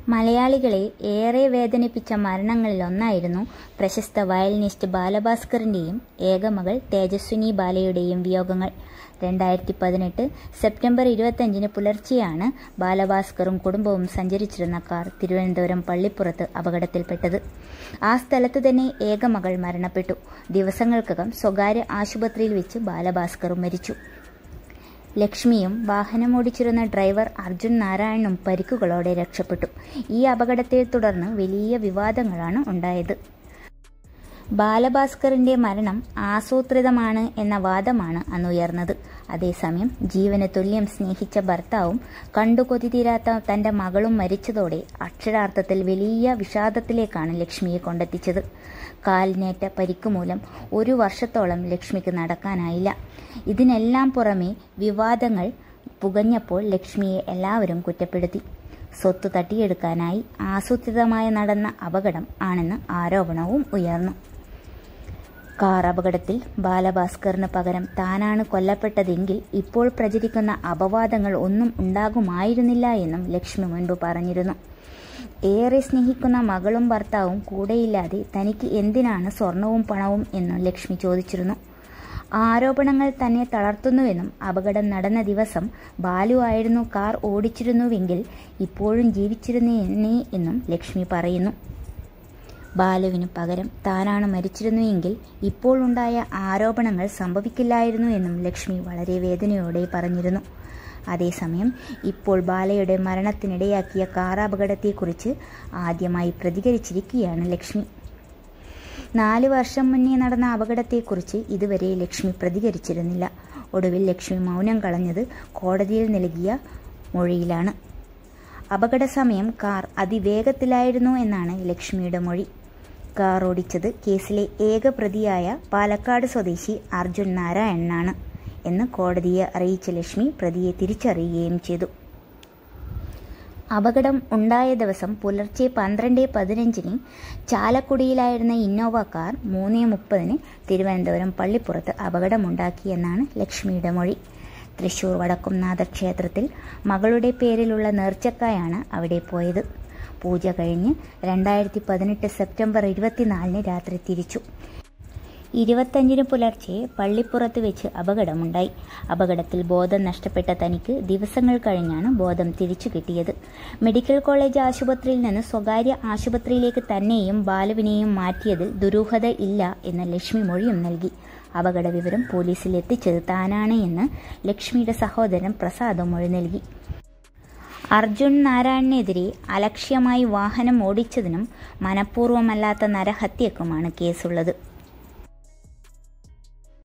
മലയാളികളെ ഏറെ വേദനിപ്പിച്ച മരണങ്ങളിലൊന്നായിരുന്നു പ്രശസ്ത വയലിനിസ്റ്റ് ബാലഭാസ്കറിന്റെയും ഏകമകൾ തേജസ്വിനി ബാലയുടെയും വിയോഗങ്ങൾ രണ്ടായിരത്തി പതിനെട്ട് സെപ്റ്റംബർ ഇരുപത്തഞ്ചിന് പുലർച്ചെയാണ് ബാലഭാസ്കറും കുടുംബവും സഞ്ചരിച്ചിരുന്ന കാർ തിരുവനന്തപുരം പള്ളിപ്പുറത്ത് അപകടത്തിൽപ്പെട്ടത് ആ സ്ഥലത്ത് തന്നെ ഏകമകൾ മരണപ്പെട്ടു ദിവസങ്ങൾക്കകം സ്വകാര്യ ആശുപത്രിയിൽ വെച്ച് ബാലഭാസ്കറും മരിച്ചു ലക്ഷ്മിയും വാഹനമോടിച്ചിരുന്ന ഡ്രൈവർ അർജുൻ നാരായണനും പരിക്കുകളോടെ രക്ഷപ്പെട്ടു ഈ അപകടത്തെ തുടർന്ന് വലിയ വിവാദങ്ങളാണ് ഉണ്ടായത് ബാലഭാസ്കറിന്റെ മരണം ആസൂത്രിതമാണ് എന്ന വാദമാണ് അന്നുയർന്നത് അതേസമയം ജീവന് തുല്യം സ്നേഹിച്ച ഭർത്താവും കണ്ടു കൊതിതീരാത്ത തന്റെ മകളും മരിച്ചതോടെ അക്ഷരാർത്ഥത്തിൽ വലിയ വിഷാദത്തിലേക്കാണ് ലക്ഷ്മിയെ കൊണ്ടെത്തിച്ചത് കാലിനേറ്റ പരിക്കുമൂലം ഒരു വർഷത്തോളം ലക്ഷ്മിക്ക് നടക്കാനായില്ല ഇതിനെല്ലാം പുറമെ വിവാദങ്ങൾ പുകഞ്ഞപ്പോൾ ലക്ഷ്മിയെ എല്ലാവരും കുറ്റപ്പെടുത്തി സ്വത്ത് തട്ടിയെടുക്കാനായി ആസൂത്രിതമായി നടന്ന അപകടം ആണെന്ന് ആരോപണവും ഉയർന്നു കാർ അപകടത്തിൽ ബാലഭാസ്കറിന് പകരം താനാണ് കൊല്ലപ്പെട്ടതെങ്കിൽ ഇപ്പോൾ പ്രചരിക്കുന്ന അപവാദങ്ങൾ ഒന്നും ഉണ്ടാകുമായിരുന്നില്ല എന്നും ലക്ഷ്മി മുൻപ് പറഞ്ഞിരുന്നു ഏറെ സ്നേഹിക്കുന്ന മകളും ഭർത്താവും കൂടെയില്ലാതെ തനിക്ക് എന്തിനാണ് സ്വർണവും പണവും എന്നും ലക്ഷ്മി ചോദിച്ചിരുന്നു ആരോപണങ്ങൾ തന്നെ തളർത്തുന്നുവെന്നും അപകടം നടന്ന ദിവസം ബാലു ആയിരുന്നു കാർ ഓടിച്ചിരുന്നുവെങ്കിൽ ഇപ്പോഴും ജീവിച്ചിരുന്നേ എന്നും ലക്ഷ്മി പറയുന്നു ബാലുവിന് പകരം താനാണ് മരിച്ചിരുന്നുവെങ്കിൽ ഇപ്പോൾ ഉണ്ടായ ആരോപണങ്ങൾ സംഭവിക്കില്ലായിരുന്നു എന്നും ലക്ഷ്മി വളരെ വേദനയോടെ പറഞ്ഞിരുന്നു അതേസമയം ഇപ്പോൾ ബാലയുടെ മരണത്തിനിടയാക്കിയ കാറാപകടത്തെക്കുറിച്ച് ആദ്യമായി പ്രതികരിച്ചിരിക്കുകയാണ് ലക്ഷ്മി നാല് വർഷം മുന്നേ നടന്ന അപകടത്തെക്കുറിച്ച് ഇതുവരെ ലക്ഷ്മി പ്രതികരിച്ചിരുന്നില്ല ഒടുവിൽ ലക്ഷ്മി മൗനം കളഞ്ഞത് കോടതിയിൽ നൽകിയ മൊഴിയിലാണ് അപകട സമയം കാർ അതിവേഗത്തിലായിരുന്നു എന്നാണ് ലക്ഷ്മിയുടെ മൊഴി കാർ ഓടിച്ചത് കേസിലെ ഏക പ്രതിയായ പാലക്കാട് സ്വദേശി അർജുൻ നാരായണനാണ് എന്ന് കോടതിയെ അറിയിച്ച ലക്ഷ്മി പ്രതിയെ തിരിച്ചറിയുകയും ചെയ്തു അപകടം ഉണ്ടായ ദിവസം പുലർച്ചെ പന്ത്രണ്ട് പതിനഞ്ചിന് ചാലക്കുടിയിലായിരുന്ന ഇന്നോവ കാർ മൂന്ന് മുപ്പതിന് തിരുവനന്തപുരം പള്ളിപ്പുറത്ത് അപകടമുണ്ടാക്കിയെന്നാണ് ലക്ഷ്മിയുടെ മൊഴി തൃശൂർ വടക്കുംനാഥ ക്ഷേത്രത്തിൽ മകളുടെ പേരിലുള്ള നേർച്ചക്കായാണ് അവിടെ പോയത് പൂജ കഴിഞ്ഞ് രണ്ടായിരത്തി പതിനെട്ട് സെപ്റ്റംബർ ഇരുപത്തിനാലിന് രാത്രി തിരിച്ചു ഇരുപത്തഞ്ചിന് പുലർച്ചെ പള്ളിപ്പുറത്ത് വെച്ച് അപകടമുണ്ടായി അപകടത്തിൽ ബോധം നഷ്ടപ്പെട്ട തനിക്ക് ദിവസങ്ങൾ കഴിഞ്ഞാണ് ബോധം തിരിച്ചു കിട്ടിയത് മെഡിക്കൽ കോളേജ് ആശുപത്രിയിൽ നിന്ന് സ്വകാര്യ ആശുപത്രിയിലേക്ക് തന്നെയും ബാലുവിനെയും മാറ്റിയതിൽ ദുരൂഹത ഇല്ല എന്ന ലക്ഷ്മി മൊഴിയും നൽകി അപകട വിവരം പോലീസിൽ എത്തിച്ചത് താനാണ് എന്ന് ലക്ഷ്മിയുടെ സഹോദരൻ പ്രസാദും മൊഴി നൽകി അർജുൻ നാരായണനെതിരെ അലക്ഷ്യമായി വാഹനം ഓടിച്ചതിനും മനഃപൂർവ്വമല്ലാത്ത നരഹത്യക്കുമാണ് കേസുള്ളത്